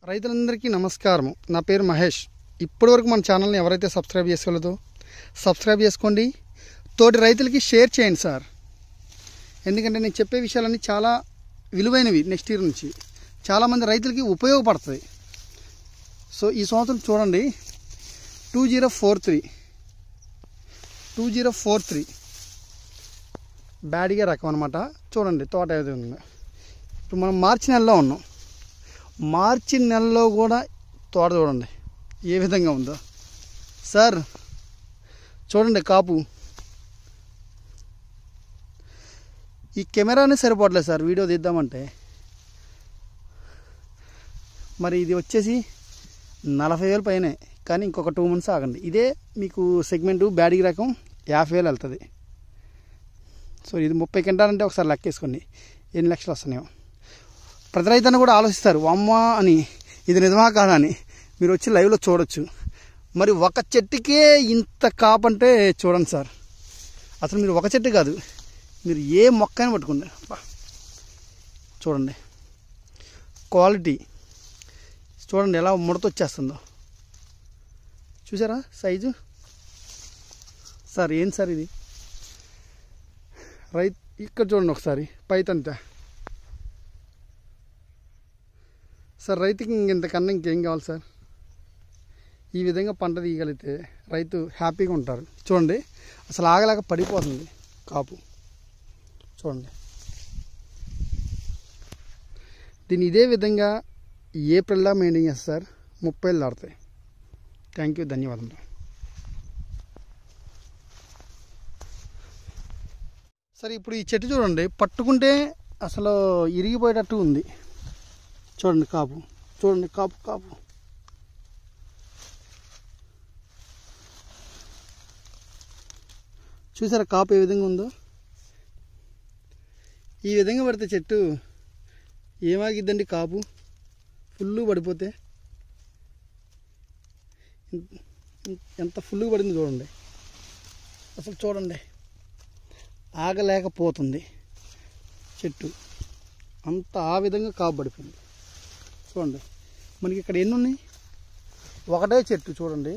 రైతులందరికీ నమస్కారం నా పేరు మహేష్ ఇప్పటివరకు మన ఛానల్ని ఎవరైతే సబ్స్క్రైబ్ చేసుకోలేదో సబ్స్క్రైబ్ చేసుకోండి తోటి రైతులకి షేర్ చేయండి సార్ ఎందుకంటే నేను చెప్పే విషయాలన్నీ చాలా విలువైనవి నెక్స్ట్ ఇయర్ నుంచి చాలామంది రైతులకి ఉపయోగపడుతుంది సో ఈ సంవత్సరం చూడండి two zero four three two zero four three బ్యాడిగా రకం అనమాట చూడండి తోట ఏది ఉంది ఇప్పుడు మనం మార్చి నెలలో ఉన్నాం మార్చి నెలలో కూడా తోట చూడండి ఏ విధంగా ఉందో సార్ చూడండి కాపు ఈ కెమెరానే సరిపోవట్లేదు సార్ వీడియో తీద్దామంటే మరి ఇది వచ్చేసి నలభై వేలు పైనే కానీ ఇంకొక టూ మంత్స్ ఆగండి ఇదే మీకు సెగ్మెంటు బ్యాడిగి రకం యాభై వేలు వెళ్తుంది సో ఇది ముప్పై కింటాలంటే ఒకసారి లెక్కేసుకోండి ఎన్ని లక్షలు వస్తున్నాయో ప్రతి రైతన్న కూడా ఆలోచిస్తారు అమ్మ అని ఇది నిజమా కాదా అని మీరు వచ్చి లైవ్లో చూడొచ్చు మరి ఒక చెట్టుకే ఇంత కాపంటే చూడండి సార్ అసలు మీరు ఒక చెట్టు కాదు మీరు ఏ మొక్కని పట్టుకోండి బా. చూడండి క్వాలిటీ చూడండి ఎలా ముడత వచ్చేస్తుందో చూసారా సైజు సార్ ఏం సార్ ఇది రైతు ఇక్కడ చూడండి ఒకసారి పైతంతా సార్ రైతుకి ఇంతకన్నా ఇంకేం కావాలి సార్ ఈ విధంగా పంట తీయగలిగితే రైతు హ్యాపీగా ఉంటారు చూడండి అసలు ఆగలేక పడిపోతుంది కాపు చూడండి దీన్ని ఇదే విధంగా ఏప్రిల్లా మెయింటైన్ చేస్తారు సార్ ముప్పై ఏళ్ళు దాడతాయి థ్యాంక్ యూ ధన్యవాదములు సరే ఇప్పుడు ఈ చెట్టు చూడండి పట్టుకుంటే అసలు ఇరిగిపోయేటట్టు ఉంది చూడండి కాపు చూడండి కాపు కాపు చూసారా కాపు ఏ విధంగా ఉందో ఈ విధంగా పడితే చెట్టు ఏమాగిద్దండి కాపు ఫుల్ పడిపోతే ఎంత ఫుల్గా పడింది చూడండి అసలు చూడండి ఆగలేకపోతుంది చెట్టు అంత ఆ విధంగా కాపు పడిపోయింది చూడండి మనకి ఇక్కడ ఎన్ని ఉన్నాయి ఒకటే చెట్టు చూడండి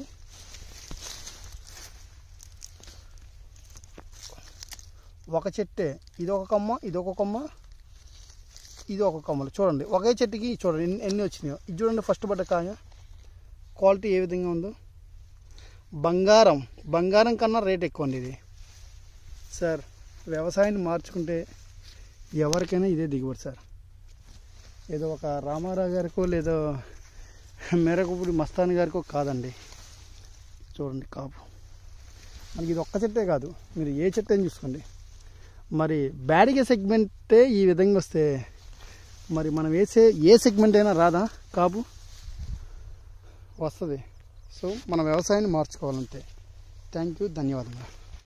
ఒక చెట్టే ఇది ఒక కొమ్మ ఇది ఒక కొమ్మ ఇది ఒక కొమ్మలు చూడండి ఒకే చెట్టుకి చూడండి ఎన్ని ఎన్ని వచ్చినాయో ఇది చూడండి ఫస్ట్ పడ్డ కాయ క్వాలిటీ ఏ విధంగా ఉందో బంగారం బంగారం కన్నా రేట్ ఎక్కువ అండి ఇది సార్ వ్యవసాయాన్ని మార్చుకుంటే ఎవరికైనా ఇదే దిగుబడి సార్ ఏదో ఒక రామారావు గారికో లేదో మేరకుపుడి మస్తాన్ గారికో కాదండి చూడండి కాపు మనకి ఇది ఒక్క చెట్టే కాదు మీరు ఏ చెట్టు అని చూసుకోండి మరి బ్యాడిగ సెగ్మెంటే ఈ విధంగా వస్తే మరి మనం వేసే ఏ సెగ్మెంట్ అయినా రాదా కాపు వస్తుంది సో మన వ్యవసాయాన్ని మార్చుకోవాలంటే థ్యాంక్ యూ ధన్యవాదములు